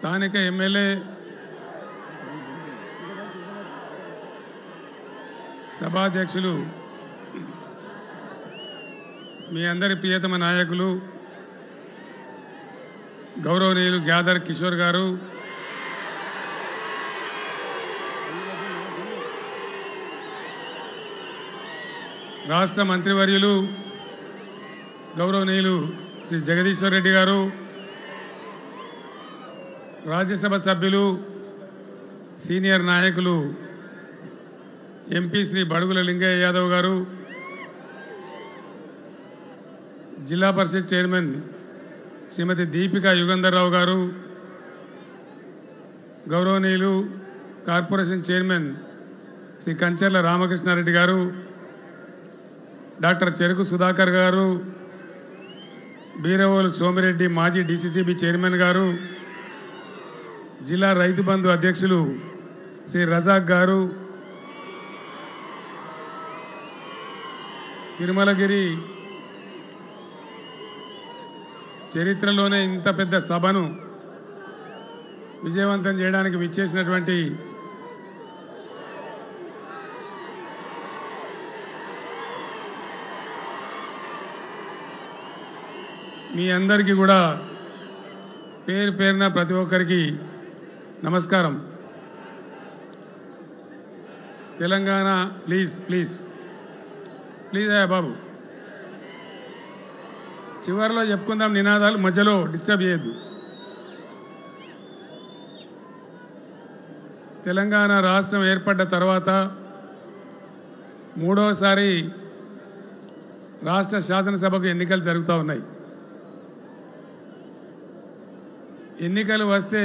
స్థానిక ఎమ్మెల్యే సభాధ్యక్షులు మీ అందరి ప్రియతమ నాయకులు గౌరవనీయులు గ్యాదర్ కిషోర్ గారు రాష్ట్ర మంత్రివర్యులు గౌరవనీయులు శ్రీ జగదీశ్వర్ రెడ్డి గారు రాజ్యసభ సభ్యులు సీనియర్ నాయకులు ఎంపీ శ్రీ బడుగుల లింగయ్య యాదవ్ గారు జిల్లా పరిషత్ చైర్మన్ శ్రీమతి దీపిక యుగంధర్రావు గారు గౌరవనీయులు కార్పొరేషన్ చైర్మన్ శ్రీ కంచర్ల రామకృష్ణారెడ్డి గారు డాక్టర్ చెరుకు సుధాకర్ గారు బీరవోలు సోమిరెడ్డి మాజీ డీసీసీబీ చైర్మన్ గారు జిల్లా రైతు బంధు అధ్యక్షులు శ్రీ రజాక్ గారు తిరుమలగిరి చరిత్రలోనే ఇంత పెద్ద సభను విజయవంతం చేయడానికి విచ్చేసినటువంటి మీ అందరికీ కూడా పేరు పేరున ప్రతి ఒక్కరికి నమస్కారం తెలంగాణ ప్లీజ్ ప్లీజ్ ప్లీజ్ అయ్యా బాబు చివరిలో చెప్పుకుందాం నినాదాలు మధ్యలో డిస్టర్బ్ చేయొద్దు తెలంగాణ రాష్ట్రం ఏర్పడ్డ తర్వాత మూడవసారి రాష్ట్ర శాసనసభకు ఎన్నికలు జరుగుతూ ఉన్నాయి ఎన్నికలు వస్తే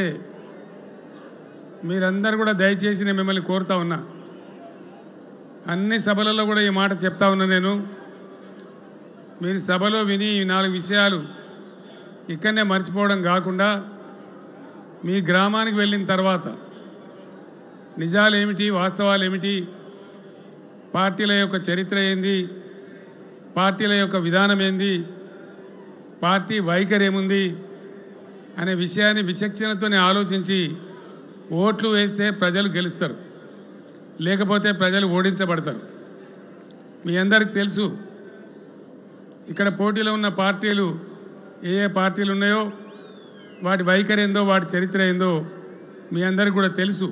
మీరందరూ కూడా దయచేసి నేను మిమ్మల్ని కోరుతా ఉన్నా అన్ని సభలలో కూడా ఈ మాట చెప్తా ఉన్నా నేను మీరు సభలో విని ఈ నాలుగు విషయాలు ఇక్కడనే మర్చిపోవడం కాకుండా మీ గ్రామానికి వెళ్ళిన తర్వాత నిజాలు ఏమిటి వాస్తవాలు ఏమిటి పార్టీల యొక్క చరిత్ర ఏంది పార్టీల యొక్క విధానం ఏంది పార్టీ వైఖరి ఏముంది అనే విషయాన్ని విచక్షణతోనే ఆలోచించి ఓట్లు వేస్తే ప్రజలు గెలుస్తారు లేకపోతే ప్రజలు ఓడించబడతారు మీ అందరికి తెలుసు ఇక్కడ పోటీలో ఉన్న పార్టీలు ఏ ఏ పార్టీలు ఉన్నాయో వాటి వైఖరి ఏందో వాటి చరిత్ర ఏందో మీ అందరికి కూడా తెలుసు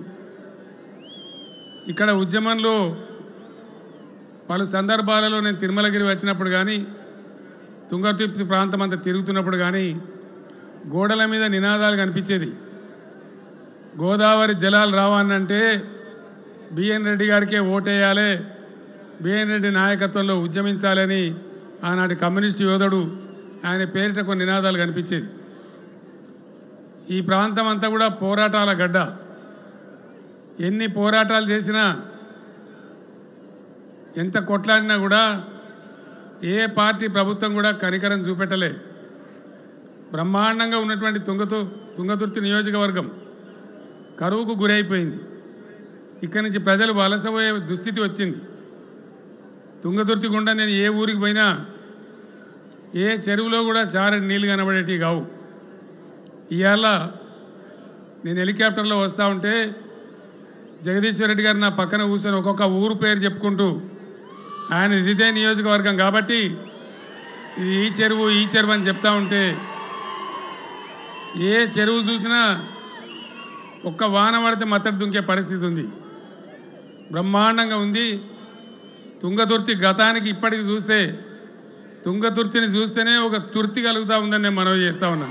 ఇక్కడ ఉద్యమంలో పలు సందర్భాలలో నేను తిరుమలగిరి వచ్చినప్పుడు కానీ తుంగతుర్తి ప్రాంతం అంతా తిరుగుతున్నప్పుడు కానీ గోడల మీద నినాదాలు కనిపించేది గోదావరి జలాలు రావాలంటే బిఎన్ రెడ్డి గారికే ఓటేయాలి బిఎన్ రెడ్డి నాయకత్వంలో ఉద్యమించాలని ఆనాటి కమ్యూనిస్టు యోధుడు ఆయన పేరిట కొన్ని నినాదాలు కనిపించేది ఈ ప్రాంతం అంతా కూడా పోరాటాల గడ్డ ఎన్ని పోరాటాలు చేసినా ఎంత కొట్లాడినా కూడా ఏ పార్టీ ప్రభుత్వం కూడా కనికరం చూపెట్టలే బ్రహ్మాండంగా ఉన్నటువంటి తుంగతు తుంగతుర్తి నియోజకవర్గం కరువుకు గురైపోయింది ఇక్కడి నుంచి ప్రజలు వలసపోయే దుస్థితి వచ్చింది తుంగతుర్తి గుండా నేను ఏ ఊరికి పోయినా ఏ చెరువులో కూడా చారడి నీళ్లు కనబడేటివి కావు ఇవాళ నేను హెలికాప్టర్లో వస్తూ ఉంటే జగదీశ్వర్ రెడ్డి గారు నా పక్కన కూర్చొని ఒక్కొక్క ఊరు పేరు చెప్పుకుంటూ ఆయన ఇదే నియోజకవర్గం కాబట్టి ఇది ఈ చెరువు ఈ చెరువు అని చెప్తా ఉంటే ఏ చెరువు చూసినా ఒక్క వాన పడితే మత్తడి దుంకే పరిస్థితి ఉంది బ్రహ్మాండంగా ఉంది తుంగతుర్తి గతానికి ఇప్పటికి చూస్తే తుంగతుర్తిని చూస్తేనే ఒక తుర్తి కలుగుతూ ఉందని నేను మనవి చేస్తా ఉన్నాను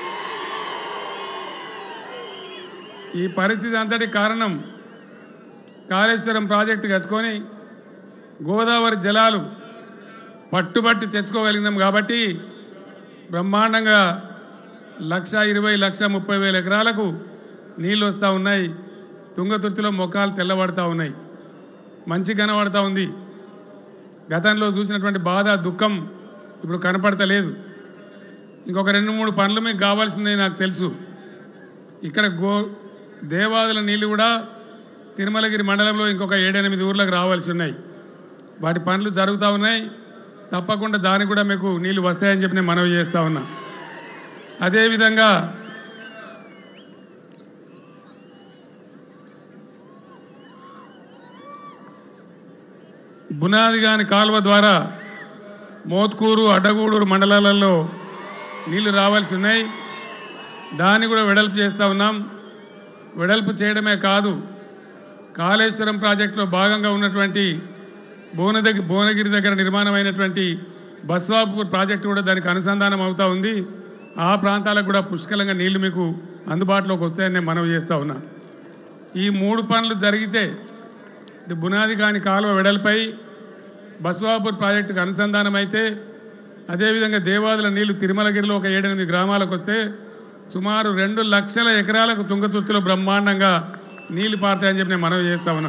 ఈ పరిస్థితి అంతటి కారణం కాళేశ్వరం ప్రాజెక్టు కట్టుకొని గోదావరి జలాలు పట్టుబట్టి తెచ్చుకోగలిగినాం కాబట్టి బ్రహ్మాండంగా లక్ష ఇరవై లక్ష ముప్పై వేల ఎకరాలకు నీళ్ళు వస్తూ ఉన్నాయి తుంగతుర్తిలో మొక్కలు తెల్లబడతా ఉన్నాయి మంచి కనబడతా ఉంది గతంలో చూసినటువంటి బాధ దుఃఖం ఇప్పుడు కనపడతలేదు ఇంకొక రెండు మూడు పనులు మీకు కావాల్సినవి నాకు తెలుసు ఇక్కడ గో దేవాదుల నీళ్లు కూడా తిరుమలగిరి మండలంలో ఇంకొక ఏడెనిమిది ఊర్లకు రావాల్సి ఉన్నాయి వాటి పనులు జరుగుతూ ఉన్నాయి తప్పకుండా దానికి కూడా మీకు నీళ్లు వస్తాయని చెప్పి నేను మనవి చేస్తా ఉన్నా అదేవిధంగా బునాదిగాని కాలువ ద్వారా మోత్కూరు అడ్డగూడూరు మండలాలలో నీళ్లు రావాల్సి ఉన్నాయి దాన్ని కూడా వెడల్పు చేస్తూ ఉన్నాం వెడల్పు చేయడమే కాదు కాళేశ్వరం ప్రాజెక్టులో భాగంగా ఉన్నటువంటి భువనదగి భువనగిరి దగ్గర నిర్మాణమైనటువంటి బస్వాపూర్ ప్రాజెక్టు కూడా దానికి అనుసంధానం అవుతా ఉంది ఆ ప్రాంతాలకు కూడా పుష్కలంగా నీళ్లు మీకు అందుబాటులోకి వస్తాయని నేను మనవి చేస్తా ఉన్నా ఈ మూడు పనులు జరిగితే ఇది బునాది కాని కాలువ వెడల్పై బస్వాపూర్ ప్రాజెక్టుకు అనుసంధానం అయితే అదేవిధంగా దేవాదుల నీళ్లు తిరుమలగిరిలో ఒక ఏడెనిమిది గ్రామాలకు వస్తే సుమారు రెండు లక్షల ఎకరాలకు తుంగతుర్తిలో బ్రహ్మాండంగా నీళ్లు పారుతాయని చెప్పి నేను మనవి చేస్తా ఉన్నా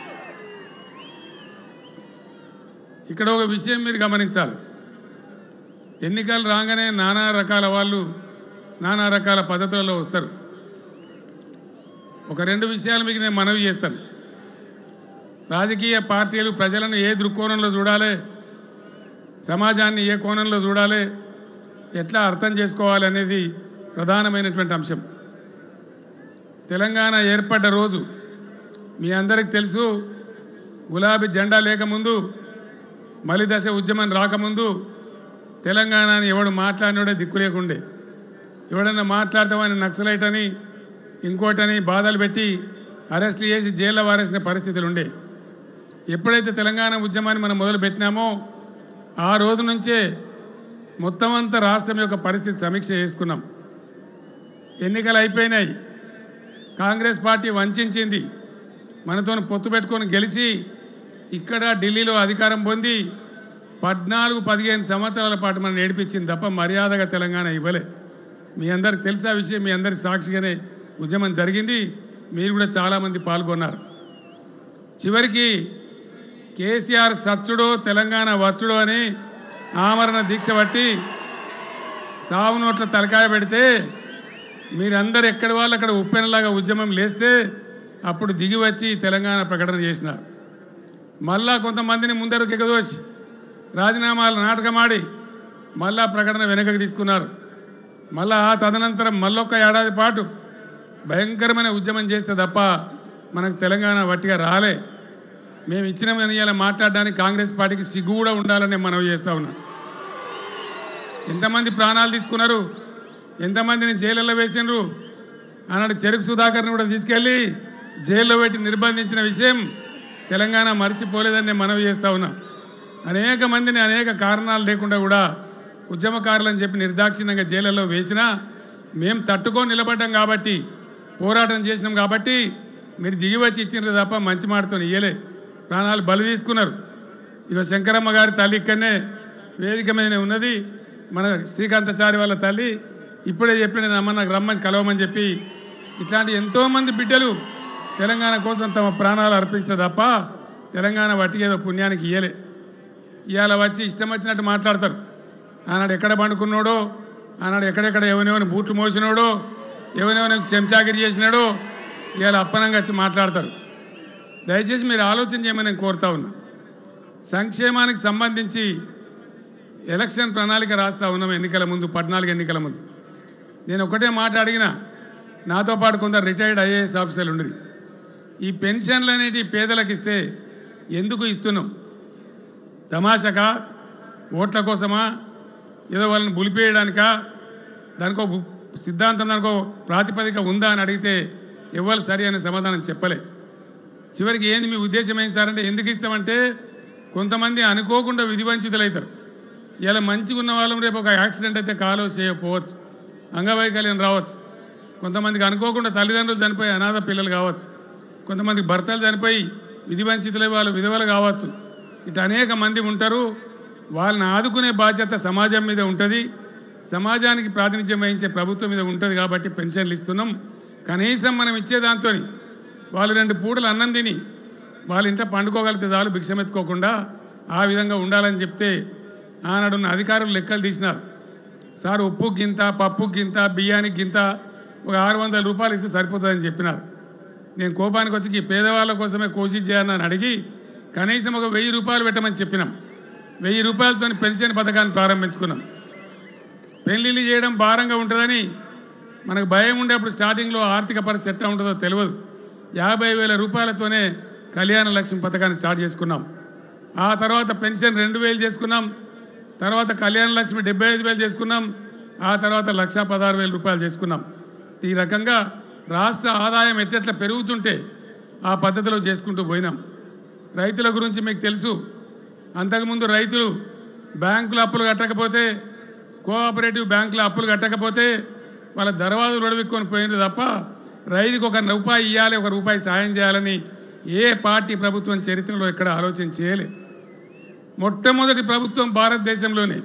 ఇక్కడ ఒక విషయం మీరు గమనించాలి ఎన్నికలు రాగానే నానా రకాల వాళ్ళు నానా రకాల పద్ధతులలో వస్తారు ఒక రెండు విషయాలు మీకు నేను మనవి చేస్తాను రాజకీయ పార్టీలు ప్రజలను ఏ దృక్కోణంలో చూడాలి సమాజాన్ని ఏ కోణంలో చూడాలి ఎట్లా అర్థం చేసుకోవాలి అనేది ప్రధానమైనటువంటి అంశం తెలంగాణ ఏర్పడ్డ రోజు మీ అందరికి తెలుసు గులాబీ జెండా లేకముందు మలిదశ ఉద్యమం రాకముందు తెలంగాణని ఎవడు మాట్లాడినోడే దిక్కు లేకుండే ఎవడన్నా మాట్లాడతామని నక్సలైట్ అని ఇంకోటని బాధలు పెట్టి అరెస్టులు చేసి జైల్లో వారేసిన పరిస్థితులు ఉండే ఎప్పుడైతే తెలంగాణ ఉద్యమాన్ని మనం మొదలు పెట్టినామో ఆ రోజు నుంచే మొత్తం అంతా రాష్ట్రం యొక్క పరిస్థితి సమీక్ష చేసుకున్నాం ఎన్నికలు అయిపోయినాయి కాంగ్రెస్ పార్టీ వంచింది మనతో పొత్తు పెట్టుకొని గెలిచి ఇక్కడ ఢిల్లీలో అధికారం పొంది పద్నాలుగు పదిహేను సంవత్సరాల పాటు మనం నేర్పించింది తప్ప మర్యాదగా తెలంగాణ ఇవ్వలే మీ అందరికి తెలిసే విషయం మీ అందరి సాక్షిగానే ఉద్యమం జరిగింది మీరు కూడా చాలామంది పాల్గొన్నారు చివరికి కేసీఆర్ సచ్చుడో తెలంగాణ వచ్చుడో అని ఆమరణ దీక్ష పట్టి సావు నోట్ల తలకాయ పెడితే మీరందరు ఎక్కడి వాళ్ళు అక్కడ ఉప్పెనలాగా ఉద్యమం లేస్తే అప్పుడు దిగి వచ్చి తెలంగాణ ప్రకటన చేసినారు మళ్ళా కొంతమందిని ముందరకు ఎగదోసి రాజీనామాలు నాటకమాడి మళ్ళా ప్రకటన వెనకకి తీసుకున్నారు మళ్ళా ఆ తదనంతరం మళ్ళొక్క ఏడాది పాటు భయంకరమైన ఉద్యమం చేస్తే తప్ప మనకు తెలంగాణ వట్టిగా రాలే మేము ఇచ్చినామని ఇలా మాట్లాడడానికి కాంగ్రెస్ పార్టీకి సిగ్గు కూడా ఉండాలని మనవి చేస్తా ఉన్నాం ఎంతమంది ప్రాణాలు తీసుకున్నారు ఎంతమందిని జైళ్ళలో వేసినారు ఆనాడు చెరుకు సుధాకర్ని కూడా తీసుకెళ్ళి జైల్లో పెట్టి నిర్బంధించిన విషయం తెలంగాణ మర్చిపోలేదని నేను మనవి చేస్తా ఉన్నా అనేక మందిని అనేక కారణాలు లేకుండా కూడా ఉద్యమకారులని చెప్పి నిర్దాక్షిణ్యంగా జైళ్ళలో వేసినా మేము తట్టుకొని నిలబడ్డాం కాబట్టి పోరాటం చేసినాం కాబట్టి మీరు దిగి వచ్చి ఇచ్చినారు తప్ప మంచి మాటతో ఇయ్యలే ప్రాణాలు బలి తీసుకున్నారు ఇక శంకరమ్మ గారి తల్లి ఇక్కడనే వేదిక మీదనే ఉన్నది మన శ్రీకాంతచారి వాళ్ళ తల్లి ఇప్పుడే చెప్పిన అమ్మ నాకు రమ్మని కలవమని చెప్పి ఇట్లాంటి ఎంతోమంది బిడ్డలు తెలంగాణ కోసం తమ ప్రాణాలు అర్పిస్తే తప్ప తెలంగాణ వట్టికేదో పుణ్యానికి ఇయ్యలే ఇవాళ వచ్చి ఇష్టం వచ్చినట్టు మాట్లాడతారు ఆనాడు ఎక్కడ పండుకున్నాడో ఆనాడు ఎక్కడెక్కడ ఎవరెవరిని బూట్లు మోసినాడో ఎవరెవరిని చెంచాగిరి చేసినాడో ఇవాళ అప్పనంగా వచ్చి మాట్లాడతారు దయచేసి మీరు ఆలోచన చేయమని నేను కోరుతా ఉన్నా సంక్షేమానికి సంబంధించి ఎలక్షన్ ప్రణాళిక రాస్తా ఉన్నాం ఎన్నికల ముందు పద్నాలుగు ఎన్నికల ముందు నేను ఒకటే మాట అడిగిన నాతో పాటు కొందరు రిటైర్డ్ ఐఏఎస్ ఆఫీసర్లు ఉండేది ఈ పెన్షన్లు అనేటి పేదలకు ఇస్తే ఎందుకు ఇస్తున్నాం తమాషకా ఓట్ల కోసమా ఏదో వాళ్ళని బులిపేయడానికా దానికో గు- సిద్ధాంతం దానికో ప్రాతిపదిక ఉందా అని అడిగితే ఇవ్వాలి సరి అనే సమాధానం చెప్పలే చివరికి ఏంది మీ ఉద్దేశం ఏంటి సార్ అంటే ఎందుకు ఇస్తామంటే కొంతమంది అనుకోకుండా విధివంచితులవుతారు ఇలా మంచిగా ఉన్న వాళ్ళం రేపు ఒక యాక్సిడెంట్ అయితే కాలో చేయకపోవచ్చు అంగవైకల్యం రావచ్చు కొంతమందికి అనుకోకుండా తల్లిదండ్రులు చనిపోయి అనాథ పిల్లలు కావచ్చు కొంతమందికి భర్తలు చనిపోయి విధివంచితులై వాళ్ళు విధవలు కావచ్చు ఇటు అనేక మంది ఉంటారు వాళ్ళని ఆదుకునే బాధ్యత సమాజం మీద ఉంటుంది సమాజానికి ప్రాతినిధ్యం వహించే ప్రభుత్వం మీద ఉంటుంది కాబట్టి పెన్షన్లు ఇస్తున్నాం కనీసం మనం ఇచ్చే దాంతో వాళ్ళు రెండు పూటలు అన్నం తిని వాళ్ళ ఇంట్లో పండుకోగలిగితే చాలు భిక్షమెత్తుకోకుండా ఆ విధంగా ఉండాలని చెప్తే ఆనాడున్న అధికారులు లెక్కలు తీసినారు సార్ ఉప్పు గింత పప్పు గింత బియ్యానికి గింత ఒక ఆరు వందల రూపాయలు ఇస్తే సరిపోతుందని చెప్పినారు నేను కోపానికి వచ్చి ఈ పేదవాళ్ళ కోసమే కోసి చేయాలని అడిగి కనీసం ఒక వెయ్యి రూపాయలు పెట్టమని చెప్పినాం వెయ్యి రూపాయలతో పెన్షన్ పథకాన్ని ప్రారంభించుకున్నాం పెళ్లిళ్ళు చేయడం భారంగా ఉంటుందని మనకు భయం ఉండేప్పుడు స్టార్టింగ్లో ఆర్థిక పరిస్థితి ఎట్లా ఉంటుందో తెలియదు యాభై వేల రూపాయలతోనే కళ్యాణ లక్ష్మి పథకాన్ని స్టార్ట్ చేసుకున్నాం ఆ తర్వాత పెన్షన్ రెండు వేలు చేసుకున్నాం తర్వాత కళ్యాణ లక్ష్మి డెబ్బై ఐదు వేలు చేసుకున్నాం ఆ తర్వాత లక్ష పదహారు వేల రూపాయలు చేసుకున్నాం ఈ రకంగా రాష్ట్ర ఆదాయం ఎట్టెట్లా పెరుగుతుంటే ఆ పద్ధతిలో చేసుకుంటూ పోయినాం రైతుల గురించి మీకు తెలుసు అంతకుముందు రైతులు బ్యాంకుల అప్పులు కట్టకపోతే కోఆపరేటివ్ బ్యాంకుల అప్పులు కట్టకపోతే వాళ్ళ దర్వాజులు ఒడవిక్కొని పోయింది తప్ప రైతుకు ఒక రూపాయి ఇవ్వాలి ఒక రూపాయి సాయం చేయాలని ఏ పార్టీ ప్రభుత్వం చరిత్రలో ఎక్కడ ఆలోచన చేయలేదు మొట్టమొదటి ప్రభుత్వం భారతదేశంలోనే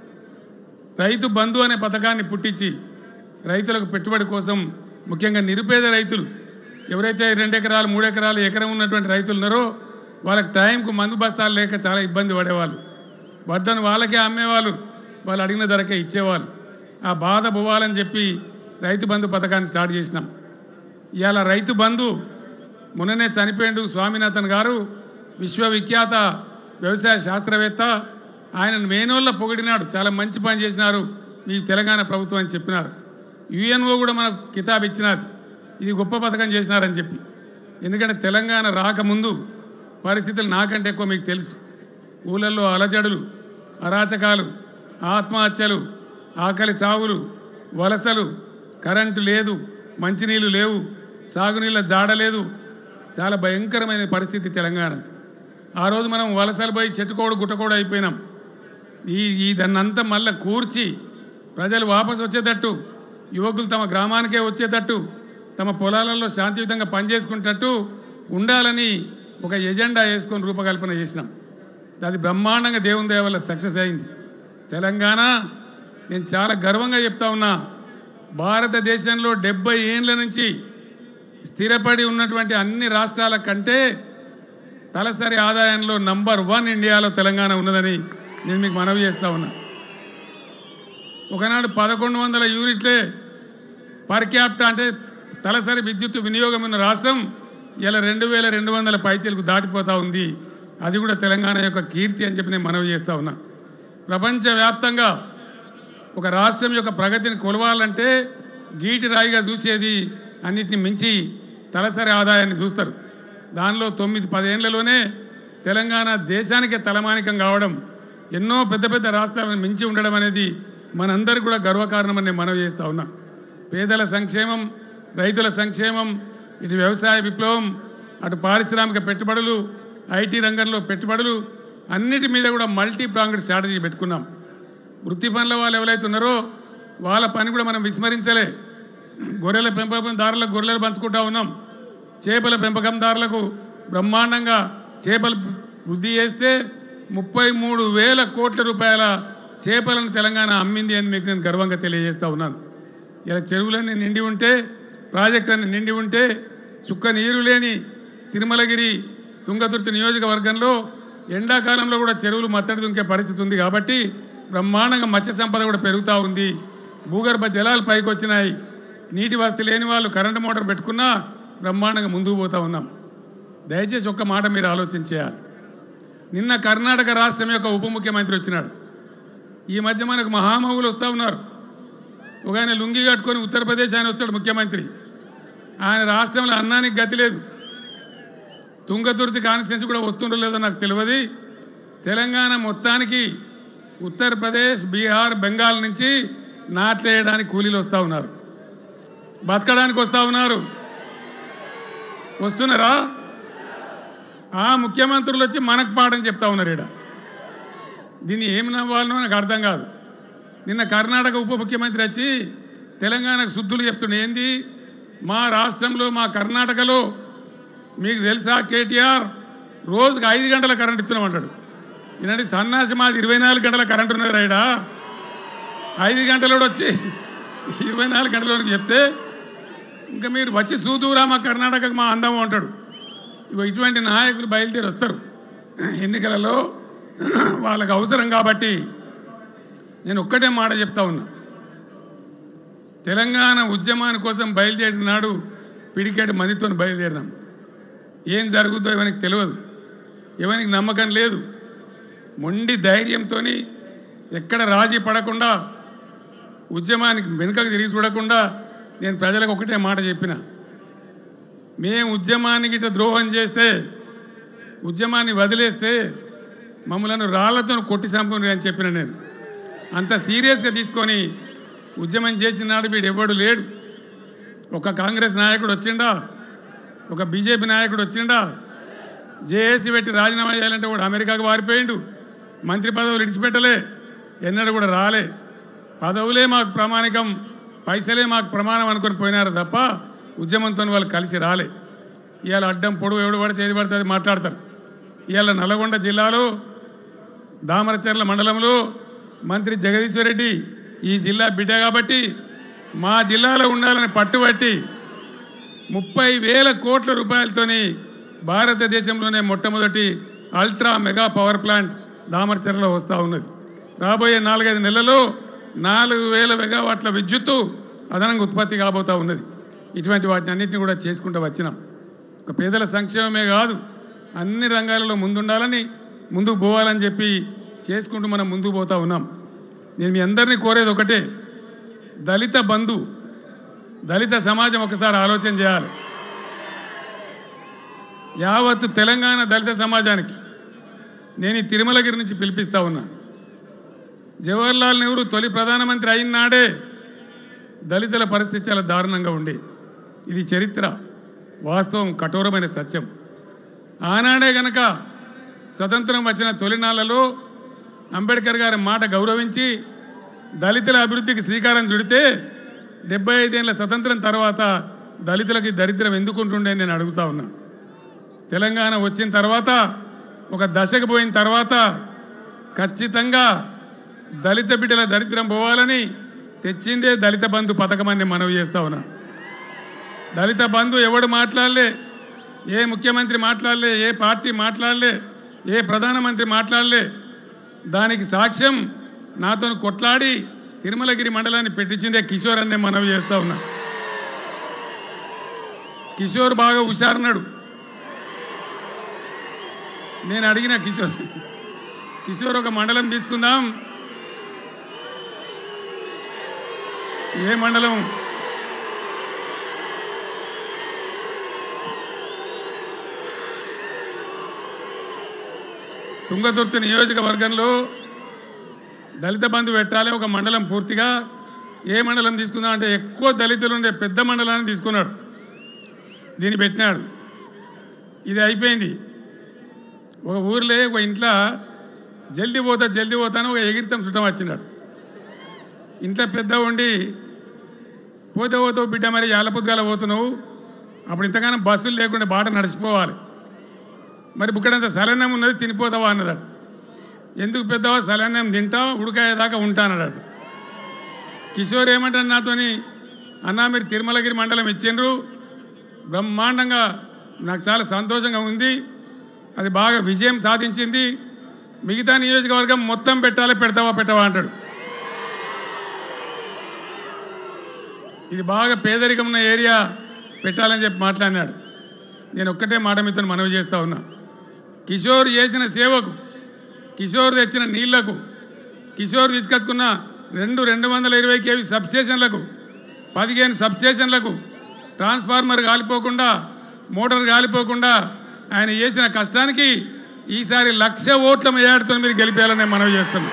రైతు బంధు అనే పథకాన్ని పుట్టించి రైతులకు పెట్టుబడి కోసం ముఖ్యంగా నిరుపేద రైతులు ఎవరైతే రెండు ఎకరాలు మూడు ఎకరాలు ఎకరం ఉన్నటువంటి రైతులు ఉన్నారో వాళ్ళకి టైంకు మందు బస్తాలు లేక చాలా ఇబ్బంది పడేవాళ్ళు వడ్డను వాళ్ళకే అమ్మేవాళ్ళు వాళ్ళు అడిగిన ధరకే ఇచ్చేవాళ్ళు ఆ బాధ పోవాలని చెప్పి రైతు బంధు పథకాన్ని స్టార్ట్ చేసినాం ఇవాళ రైతు బంధు మొన్ననే చనిపోయిండు స్వామినాథన్ గారు విశ్వవిఖ్యాత వ్యవసాయ శాస్త్రవేత్త ఆయనను మేనోళ్ళ పొగిడినాడు చాలా మంచి పని చేసినారు మీ తెలంగాణ ప్రభుత్వం అని చెప్పినారు యుఎన్ఓ కూడా మనకు కితాబ్ ఇచ్చినది ఇది గొప్ప పథకం చేసినారని చెప్పి ఎందుకంటే తెలంగాణ రాకముందు పరిస్థితులు నాకంటే ఎక్కువ మీకు తెలుసు ఊళ్ళల్లో అలజడులు అరాచకాలు ఆత్మహత్యలు ఆకలి చావులు వలసలు కరెంటు లేదు మంచినీళ్ళు లేవు సాగునీళ్ళ జాడ లేదు చాలా భయంకరమైన పరిస్థితి తెలంగాణ ఆ రోజు మనం వలసలు పోయి చెట్టుకోడు గుట్టకోడు అయిపోయినాం ఈ ఈ దాన్నంతా మళ్ళీ కూర్చి ప్రజలు వాపసు వచ్చేటట్టు యువకులు తమ గ్రామానికే వచ్చేటట్టు తమ పొలాలలో శాంతియుతంగా పనిచేసుకునేటట్టు ఉండాలని ఒక ఎజెండా వేసుకొని రూపకల్పన చేసినాం అది బ్రహ్మాండంగా దేవుని దయ వల్ల సక్సెస్ అయింది తెలంగాణ నేను చాలా గర్వంగా చెప్తా ఉన్నా భారతదేశంలో డెబ్బై ఏండ్ల నుంచి స్థిరపడి ఉన్నటువంటి అన్ని రాష్ట్రాల కంటే తలసరి ఆదాయంలో నంబర్ వన్ ఇండియాలో తెలంగాణ ఉన్నదని నేను మీకు మనవి చేస్తా ఉన్నా ఒకనాడు పదకొండు వందల యూనిట్లే పర్ క్యాప్టా అంటే తలసరి విద్యుత్ వినియోగం ఉన్న రాష్ట్రం ఇలా రెండు వేల రెండు వందల పైచీలకు దాటిపోతా ఉంది అది కూడా తెలంగాణ యొక్క కీర్తి అని చెప్పి నేను మనవి చేస్తా ఉన్నా ప్రపంచవ్యాప్తంగా ఒక రాష్ట్రం యొక్క ప్రగతిని కొలవాలంటే గీటి రాయిగా చూసేది అన్నిటిని మించి తలసరి ఆదాయాన్ని చూస్తారు దానిలో తొమ్మిది పదేళ్లలోనే తెలంగాణ దేశానికే తలమానికం కావడం ఎన్నో పెద్ద పెద్ద రాష్ట్రాలను మించి ఉండడం అనేది మనందరికీ కూడా గర్వకారణమని నేను మనవి చేస్తా ఉన్నా పేదల సంక్షేమం రైతుల సంక్షేమం ఇటు వ్యవసాయ విప్లవం అటు పారిశ్రామిక పెట్టుబడులు ఐటీ రంగంలో పెట్టుబడులు అన్నిటి మీద కూడా మల్టీ ప్రాంగడ్ స్ట్రాటజీ పెట్టుకున్నాం వృత్తి పనుల వాళ్ళు ఎవరైతే ఉన్నారో వాళ్ళ పని కూడా మనం విస్మరించలే గొర్రెల పెంపకందారులకు గొర్రెలు పంచుకుంటా ఉన్నాం చేపల పెంపకందారులకు బ్రహ్మాండంగా చేపలు వృద్ధి చేస్తే ముప్పై మూడు వేల కోట్ల రూపాయల చేపలను తెలంగాణ అమ్మింది అని మీకు నేను గర్వంగా తెలియజేస్తా ఉన్నాను ఇలా చెరువులన్నీ నిండి ఉంటే ప్రాజెక్టులన్నీ నిండి ఉంటే చుక్క నీరు లేని తిరుమలగిరి తుంగతుర్తి నియోజకవర్గంలో ఎండాకాలంలో కూడా చెరువులు మత్తడి దుంకే పరిస్థితి ఉంది కాబట్టి బ్రహ్మాండంగా మత్స్య సంపద కూడా పెరుగుతూ ఉంది భూగర్భ జలాలు పైకి వచ్చినాయి నీటి వసతి లేని వాళ్ళు కరెంటు మోటార్ పెట్టుకున్నా బ్రహ్మాండంగా ముందుకు పోతా ఉన్నాం దయచేసి ఒక్క మాట మీరు ఆలోచన చేయాలి నిన్న కర్ణాటక రాష్ట్రం యొక్క ఉప ముఖ్యమంత్రి వచ్చినాడు ఈ మధ్య మనకు మహామహులు వస్తూ ఉన్నారు ఒక ఆయన లుంగి కట్టుకొని ఉత్తరప్రదేశ్ ఆయన వచ్చాడు ముఖ్యమంత్రి ఆయన రాష్ట్రంలో అన్నానికి గతి లేదు తుంగతుర్తి కాన్స్టిట్యున్సీ కూడా వస్తుండో లేదో నాకు తెలియదు తెలంగాణ మొత్తానికి ఉత్తరప్రదేశ్ బీహార్ బెంగాల్ నుంచి నాట్లేయడానికి కూలీలు వస్తూ ఉన్నారు బతకడానికి వస్తూ ఉన్నారు వస్తున్నారా ఆ ముఖ్యమంత్రులు వచ్చి మనకు పాఠం చెప్తా ఉన్నారు ఈడ దీన్ని ఏమి నవ్వాలనో నాకు అర్థం కాదు నిన్న కర్ణాటక ఉప ముఖ్యమంత్రి వచ్చి తెలంగాణకు శుద్ధులు చెప్తుండే ఏంది మా రాష్ట్రంలో మా కర్ణాటకలో మీకు తెలుసా కేటీఆర్ రోజుకి ఐదు గంటల కరెంట్ ఇస్తున్నామంటాడు ఈనాటి సన్నాసి మాది ఇరవై నాలుగు గంటల కరెంట్ ఉన్నది రైడా ఐదు గంటలు వచ్చి ఇరవై నాలుగు గంటలకు చెప్తే ఇంకా మీరు వచ్చి సూదూరా మా కర్ణాటకకు మా అందం అంటాడు ఇగో ఇటువంటి నాయకులు బయలుదేరి వస్తారు ఎన్నికలలో వాళ్ళకు అవసరం కాబట్టి నేను ఒక్కటే మాట చెప్తా ఉన్నా తెలంగాణ ఉద్యమాని కోసం బయలుదేరిన నాడు పిడికేటి మందితో బయలుదేరినాం ఏం జరుగుతుందో ఎవరికి తెలియదు ఎవరికి నమ్మకం లేదు మొండి ధైర్యంతో ఎక్కడ రాజీ పడకుండా ఉద్యమానికి వెనుకకు తిరిగి చూడకుండా నేను ప్రజలకు ఒకటే మాట చెప్పిన మేము ఉద్యమానికి ఇట్లా ద్రోహం చేస్తే ఉద్యమాన్ని వదిలేస్తే మమ్మలను రాళ్లతో కొట్టి చంపుకుని అని చెప్పిన నేను అంత సీరియస్గా తీసుకొని ఉద్యమం చేసిన నాడు వీడు ఎవడు లేడు ఒక కాంగ్రెస్ నాయకుడు వచ్చిండా ఒక బీజేపీ నాయకుడు వచ్చిండా జేఏసీ పెట్టి రాజీనామా చేయాలంటే కూడా అమెరికాకు వారిపోయిండు మంత్రి పదవులు ఇడిచిపెట్టలే ఎన్నడూ కూడా రాలే పదవులే మాకు ప్రామాణికం పైసలే మాకు ప్రమాణం అనుకొని పోయినారు తప్ప ఉద్యమంతో వాళ్ళు కలిసి రాలే ఇవాళ అడ్డం పొడుగు ఎవడు పడితే ఏది పడితే అది మాట్లాడతారు ఇవాళ నల్గొండ జిల్లాలో దామరచర్ల మండలంలో మంత్రి జగదీశ్వర్ రెడ్డి ఈ జిల్లా బిడ్డ కాబట్టి మా జిల్లాలో ఉండాలని పట్టుబట్టి ముప్పై వేల కోట్ల రూపాయలతోని భారతదేశంలోనే మొట్టమొదటి అల్ట్రా మెగా పవర్ ప్లాంట్ దామరచర్లలో వస్తూ ఉన్నది రాబోయే నాలుగైదు నెలల్లో నాలుగు వేల మెగావాట్ల విద్యుత్తు అదనంగా ఉత్పత్తి కాబోతా ఉన్నది ఇటువంటి వాటిని అన్నింటినీ కూడా చేసుకుంటూ వచ్చినాం ఒక పేదల సంక్షేమమే కాదు అన్ని రంగాలలో ముందుండాలని ముందుకు పోవాలని చెప్పి చేసుకుంటూ మనం ముందుకు పోతా ఉన్నాం నేను మీ అందరినీ కోరేది ఒకటే దళిత బంధు దళిత సమాజం ఒకసారి ఆలోచన చేయాలి యావత్తు తెలంగాణ దళిత సమాజానికి నేను ఈ తిరుమలగిరి నుంచి పిలిపిస్తా ఉన్నా జవహర్లాల్ నెహ్రూ తొలి ప్రధానమంత్రి అయిన నాడే దళితుల పరిస్థితి చాలా దారుణంగా ఉండే ఇది చరిత్ర వాస్తవం కఠోరమైన సత్యం ఆనాడే గనక స్వతంత్రం వచ్చిన తొలినాళ్లలో అంబేద్కర్ గారి మాట గౌరవించి దళితుల అభివృద్ధికి శ్రీకారం చుడితే డెబ్బై ఐదేళ్ల స్వతంత్రం తర్వాత దళితులకి దరిద్రం ఎందుకుంటుండే నేను అడుగుతా ఉన్నా తెలంగాణ వచ్చిన తర్వాత ఒక దశకు పోయిన తర్వాత ఖచ్చితంగా దళిత బిడ్డల దరిద్రం పోవాలని తెచ్చిందే దళిత బంధు పథకం అని మనవి చేస్తా ఉన్నా దళిత బంధు ఎవడు మాట్లాడలే ఏ ముఖ్యమంత్రి మాట్లాడలే ఏ పార్టీ మాట్లాడలే ఏ ప్రధానమంత్రి మాట్లాడలే దానికి సాక్ష్యం నాతో కొట్లాడి తిరుమలగిరి మండలాన్ని పెట్టించిందే కిషోర్ అనే మనవి చేస్తా ఉన్నా కిషోర్ బాగా హుషారున్నాడు నేను అడిగిన కిషోర్ కిషోర్ ఒక మండలం తీసుకుందాం ఏ మండలం తుంగతుర్తి నియోజకవర్గంలో దళిత బంధు పెట్టాలి ఒక మండలం పూర్తిగా ఏ మండలం తీసుకుందాం అంటే ఎక్కువ దళితులు ఉండే పెద్ద మండలాన్ని తీసుకున్నాడు దీన్ని పెట్టినాడు ఇది అయిపోయింది ఒక ఊర్లో ఒక ఇంట్లో జల్దీ పోతా జల్దీ పోతాను ఒక ఎగిరితం చుట్టం వచ్చినాడు ఇంట్లో పెద్ద ఉండి పోతే పోతావు బిడ్డ మరి యాలపుద్గాల పోతున్నావు అప్పుడు ఇంతగానో బస్సులు లేకుండా బాట నడిచిపోవాలి మరి బుక్కడంత సలన్నం ఉన్నది తినిపోతావా అన్నదట ఎందుకు పెద్దవా సలన్నం తింటావు ఉడకాయేదాకా ఉంటానడట కిషోర్ ఏమంటారు నాతోని అన్నా మీరు తిరుమలగిరి మండలం ఇచ్చిండ్రు బ్రహ్మాండంగా నాకు చాలా సంతోషంగా ఉంది అది బాగా విజయం సాధించింది మిగతా నియోజకవర్గం మొత్తం పెట్టాలి పెడతావా పెట్టవా అంటాడు ఇది బాగా పేదరికం ఉన్న ఏరియా పెట్టాలని చెప్పి మాట్లాడినాడు నేను ఒక్కటే మాట మీతో మనవి చేస్తా ఉన్నా కిషోర్ చేసిన సేవకు కిషోర్ తెచ్చిన నీళ్లకు కిషోర్ తీసుకొచ్చుకున్న రెండు రెండు వందల ఇరవై కేవీ సబ్స్టేషన్లకు పదిహేను సబ్స్టేషన్లకు ట్రాన్స్ఫార్మర్ కాలిపోకుండా మోటార్ కాలిపోకుండా ఆయన చేసిన కష్టానికి ఈసారి లక్ష ఓట్ల మేయాడుతో మీరు గెలిపేయాలని మనవి చేస్తున్నాం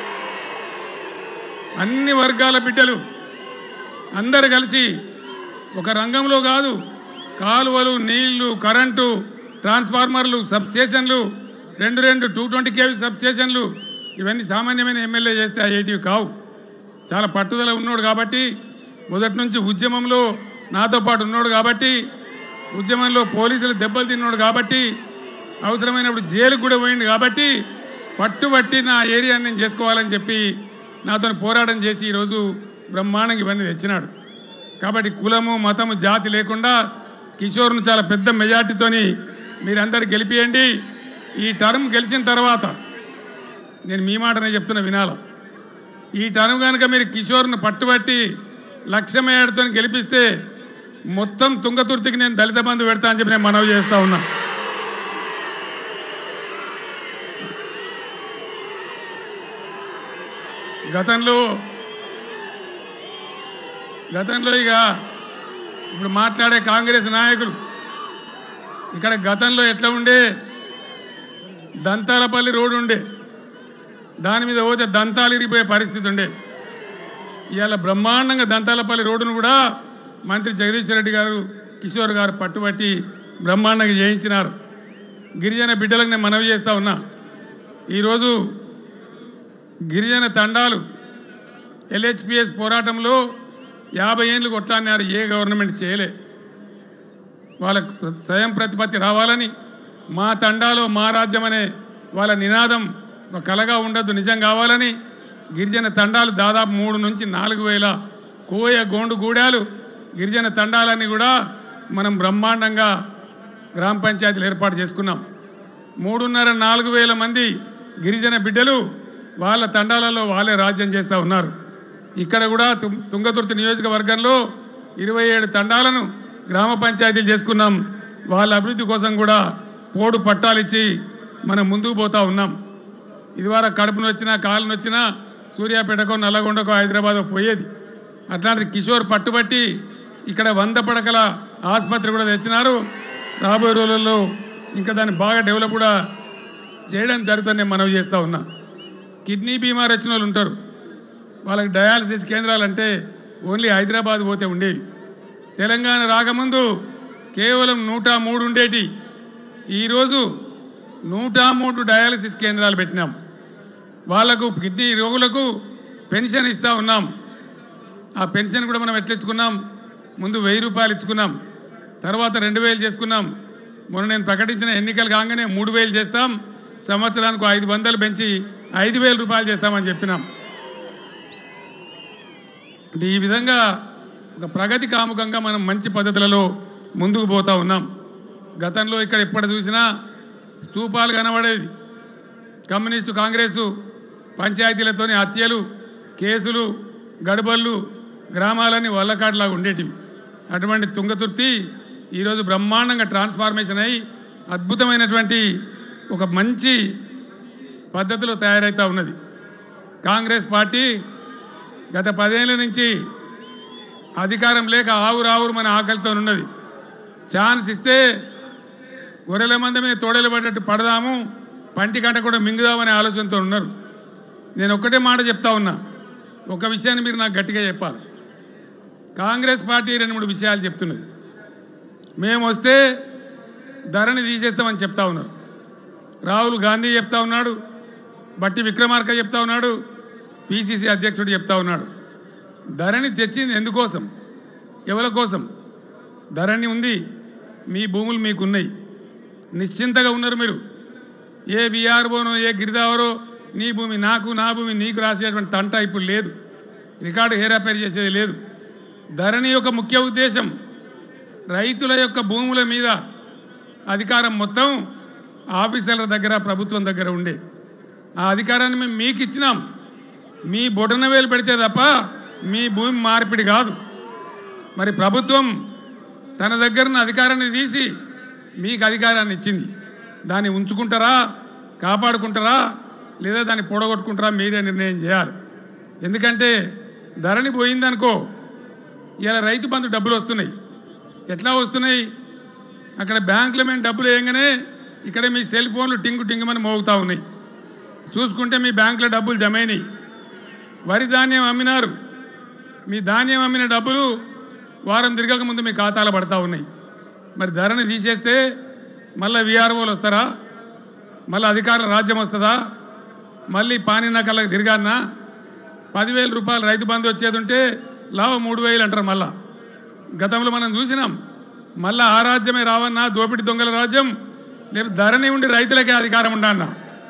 అన్ని వర్గాల బిడ్డలు అందరు కలిసి ఒక రంగంలో కాదు కాలువలు నీళ్లు కరెంటు ట్రాన్స్ఫార్మర్లు సబ్స్టేషన్లు రెండు రెండు టూ ట్వంటీ కేవీ సబ్స్టేషన్లు ఇవన్నీ సామాన్యమైన ఎమ్మెల్యే చేస్తే అయ్యేటివి కావు చాలా పట్టుదల ఉన్నాడు కాబట్టి మొదటి నుంచి ఉద్యమంలో నాతో పాటు ఉన్నాడు కాబట్టి ఉద్యమంలో పోలీసులు దెబ్బలు తిన్నాడు కాబట్టి అవసరమైనప్పుడు జైలుకు కూడా పోయింది కాబట్టి పట్టుబట్టి నా ఏరియాని నేను చేసుకోవాలని చెప్పి నాతో పోరాటం చేసి ఈరోజు బ్రహ్మాండంగా ఇవన్నీ తెచ్చినాడు కాబట్టి కులము మతము జాతి లేకుండా కిషోర్ను చాలా పెద్ద మెజార్టీతోని మీరందరూ గెలిపియండి ఈ టర్మ్ గెలిచిన తర్వాత నేను మీ మాటనే చెప్తున్నా వినాల ఈ టర్మ్ కనుక మీరు కిషోర్ను పట్టుబట్టి లక్ష్య మేడతో గెలిపిస్తే మొత్తం తుంగతుర్తికి నేను దళిత బంధు పెడతా అని చెప్పి నేను మనవి చేస్తా ఉన్నా గతంలో గతంలో ఇక ఇప్పుడు మాట్లాడే కాంగ్రెస్ నాయకులు ఇక్కడ గతంలో ఎట్లా ఉండే దంతాలపల్లి రోడ్డు ఉండే దాని మీద పోతే దంతాలు ఇరిగిపోయే పరిస్థితి ఉండే ఇవాళ బ్రహ్మాండంగా దంతాలపల్లి రోడ్డును కూడా మంత్రి జగదీశ్వర్ రెడ్డి గారు కిషోర్ గారు పట్టుబట్టి బ్రహ్మాండంగా చేయించినారు గిరిజన బిడ్డలకు నేను మనవి చేస్తా ఉన్నా ఈరోజు గిరిజన తండాలు ఎల్హెచ్పిఎస్ పోరాటంలో యాభై ఏళ్ళు కొట్లాడినారు ఏ గవర్నమెంట్ చేయలే వాళ్ళకు స్వయం ప్రతిపత్తి రావాలని మా తండాలో మా రాజ్యం అనే వాళ్ళ నినాదం ఒక కలగా ఉండద్దు నిజం కావాలని గిరిజన తండాలు దాదాపు మూడు నుంచి నాలుగు వేల కోయ గోండు గూడాలు గిరిజన తండాలన్నీ కూడా మనం బ్రహ్మాండంగా గ్రామ పంచాయతీలు ఏర్పాటు చేసుకున్నాం మూడున్నర నాలుగు వేల మంది గిరిజన బిడ్డలు వాళ్ళ తండాలలో వాళ్ళే రాజ్యం చేస్తూ ఉన్నారు ఇక్కడ కూడా తుం- తుంగతుర్తి నియోజకవర్గంలో ఇరవై ఏడు తండాలను గ్రామ పంచాయతీలు చేసుకున్నాం వాళ్ళ అభివృద్ధి కోసం కూడా పోడు పట్టాలిచ్చి మనం ముందుకు పోతా ఉన్నాం ఇదివరకు కడుపును వచ్చినా కాలును వచ్చినా సూర్యాపేటకో నల్లగొండకో హైదరాబాద్ పోయేది అట్లాంటి కిషోర్ పట్టుబట్టి ఇక్కడ వంద పడకల ఆసుపత్రి కూడా తెచ్చినారు రాబోయే రోజుల్లో ఇంకా దాన్ని బాగా డెవలప్ కూడా చేయడం జరుగుతుందని నేను మనవి చేస్తూ ఉన్నా కిడ్నీ బీమార్ వచ్చిన వాళ్ళు ఉంటారు వాళ్ళకి డయాలసిస్ కేంద్రాలు అంటే ఓన్లీ హైదరాబాద్ పోతే ఉండేవి తెలంగాణ రాకముందు కేవలం నూట మూడు ఉండేటి ఈరోజు నూట మూడు డయాలసిస్ కేంద్రాలు పెట్టినాం వాళ్లకు కిడ్నీ రోగులకు పెన్షన్ ఇస్తా ఉన్నాం ఆ పెన్షన్ కూడా మనం ఎట్లా ఇచ్చుకున్నాం ముందు వెయ్యి రూపాయలు ఇచ్చుకున్నాం తర్వాత రెండు వేలు చేసుకున్నాం మొన్న నేను ప్రకటించిన ఎన్నికలు కాగానే మూడు వేలు చేస్తాం సంవత్సరానికి ఐదు వందలు పెంచి ఐదు వేల రూపాయలు చేస్తామని చెప్పినాం అంటే ఈ విధంగా ఒక ప్రగతి కాముకంగా మనం మంచి పద్ధతులలో ముందుకు పోతా ఉన్నాం గతంలో ఇక్కడ ఎప్పుడు చూసినా స్తూపాలు కనబడేది కమ్యూనిస్టు కాంగ్రెసు పంచాయతీలతోని హత్యలు కేసులు గడబళ్ళు గ్రామాలన్నీ వల్లకాటులాగా ఉండేటివి అటువంటి తుంగతుర్తి ఈరోజు బ్రహ్మాండంగా ట్రాన్స్ఫార్మేషన్ అయి అద్భుతమైనటువంటి ఒక మంచి పద్ధతిలో తయారవుతా ఉన్నది కాంగ్రెస్ పార్టీ గత పదేళ్ల నుంచి అధికారం లేక ఆవురు ఆవురు మన ఆకలితో ఉన్నది ఛాన్స్ ఇస్తే గొర్రెల మంద మీద తోడలు పడ్డట్టు పడదాము పంటి కంట కూడా మింగుదామనే ఆలోచనతో ఉన్నారు నేను ఒక్కటే మాట చెప్తా ఉన్నా ఒక విషయాన్ని మీరు నాకు గట్టిగా చెప్పాలి కాంగ్రెస్ పార్టీ రెండు మూడు విషయాలు చెప్తున్నది మేము వస్తే ధరని తీసేస్తామని చెప్తా ఉన్నారు రాహుల్ గాంధీ చెప్తా ఉన్నాడు బట్టి విక్రమార్క చెప్తా ఉన్నాడు పిసిసి అధ్యక్షుడు చెప్తా ఉన్నాడు ధరణి తెచ్చింది ఎందుకోసం ఎవరి కోసం ధరణి ఉంది మీ భూములు మీకున్నాయి నిశ్చింతగా ఉన్నారు మీరు ఏ విఆర్ఓనో ఏ గిరిదావరో నీ భూమి నాకు నా భూమి నీకు రాసేటువంటి తంట ఇప్పుడు లేదు రికార్డు హేరాపేరు చేసేది లేదు ధరణి యొక్క ముఖ్య ఉద్దేశం రైతుల యొక్క భూముల మీద అధికారం మొత్తం ఆఫీసర్ల దగ్గర ప్రభుత్వం దగ్గర ఉండే ఆ అధికారాన్ని మేము మీకు ఇచ్చినాం మీ బొటన వేలు పెడితే తప్ప మీ భూమి మార్పిడి కాదు మరి ప్రభుత్వం తన దగ్గర ఉన్న అధికారాన్ని తీసి మీకు అధికారాన్ని ఇచ్చింది దాన్ని ఉంచుకుంటారా కాపాడుకుంటారా లేదా దాన్ని పొడగొట్టుకుంటారా మీరే నిర్ణయం చేయాలి ఎందుకంటే ధరణి పోయిందనుకో ఇలా రైతు బంధు డబ్బులు వస్తున్నాయి ఎట్లా వస్తున్నాయి అక్కడ బ్యాంకులో మేము డబ్బులు వేయగానే ఇక్కడ మీ సెల్ ఫోన్లు టింగు టింగుమని మోగుతా ఉన్నాయి చూసుకుంటే మీ బ్యాంకులో డబ్బులు జమైనాయి వరి ధాన్యం అమ్మినారు మీ ధాన్యం అమ్మిన డబ్బులు వారం తిరగక ముందు మీ ఖాతాలో పడతా ఉన్నాయి మరి ధరని తీసేస్తే మళ్ళీ విఆర్ఓలు వస్తారా మళ్ళీ అధికారుల రాజ్యం వస్తుందా మళ్ళీ పానిన కళ్ళకి తిరగానా పదివేల రూపాయలు రైతు బంధు వచ్చేది ఉంటే లాభం మూడు వేలు అంటారు మళ్ళా గతంలో మనం చూసినాం మళ్ళా ఆ రాజ్యమే రావన్నా దోపిడి దొంగల రాజ్యం లేకపోతే ధరని ఉండి రైతులకే అధికారం ఉండన్నా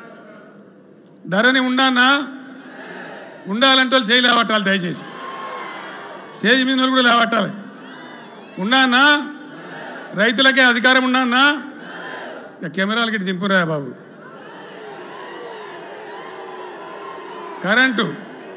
ధరని ఉండన్నా ఉండాలంటే వాళ్ళు చేయి లేవట్టాలి దయచేసి స్టేజ్ మీద వాళ్ళు కూడా లేవట్టాలి ఉన్నానా రైతులకే అధికారం ఉన్నానా ఇక కెమెరాలకి ఇటు దింపురా బాబు కరెంటు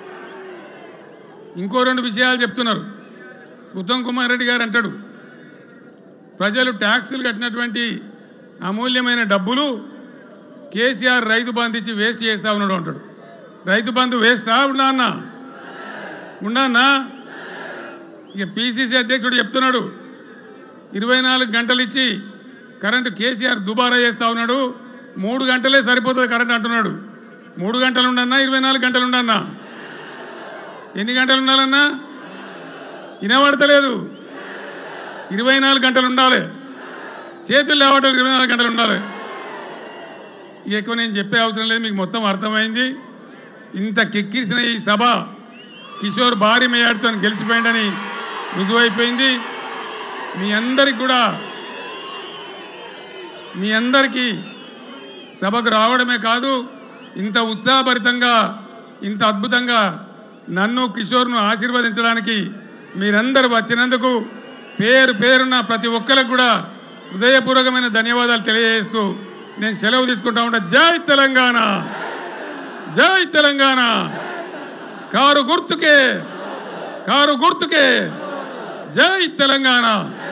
ఇంకో రెండు విషయాలు చెప్తున్నారు ఉత్తమ్ కుమార్ రెడ్డి గారు అంటాడు ప్రజలు ట్యాక్సులు కట్టినటువంటి అమూల్యమైన డబ్బులు కేసీఆర్ రైతు బంధు ఇచ్చి వేస్ట్ చేస్తా ఉన్నాడు అంటాడు రైతు బంధు వేస్టా ఉన్నా అన్నా ఉన్నానా ఇక పిసిసి అధ్యక్షుడు చెప్తున్నాడు ఇరవై నాలుగు గంటలు ఇచ్చి కరెంటు కేసీఆర్ దుబారా చేస్తా ఉన్నాడు మూడు గంటలే సరిపోతుంది కరెంట్ అంటున్నాడు మూడు గంటలు ఉండన్నా ఇరవై నాలుగు గంటలు ఉండన్నా ఎన్ని గంటలు ఉండాలన్నా వినబడతలేదు ఇరవై నాలుగు గంటలు ఉండాలి చేతులు లేవటం ఇరవై నాలుగు గంటలు ఉండాలి ఇక ఎక్కువ నేను చెప్పే అవసరం లేదు మీకు మొత్తం అర్థమైంది ఇంత కెక్కిసిన ఈ సభ కిషోర్ భారీ మేయాడుతో గెలిచిపోయిందని రుజువైపోయింది మీ అందరికి కూడా మీ అందరికీ సభకు రావడమే కాదు ఇంత ఉత్సాహభరితంగా ఇంత అద్భుతంగా నన్ను కిషోర్ను ఆశీర్వదించడానికి మీరందరూ వచ్చినందుకు పేరు పేరున్న ప్రతి ఒక్కరికి కూడా హృదయపూర్వకమైన ధన్యవాదాలు తెలియజేస్తూ నేను సెలవు తీసుకుంటా ఉంటా జై తెలంగాణ జై తెలంగాణ కారు గుర్తుకే కారు గుర్తుకే జై తెలంగాణ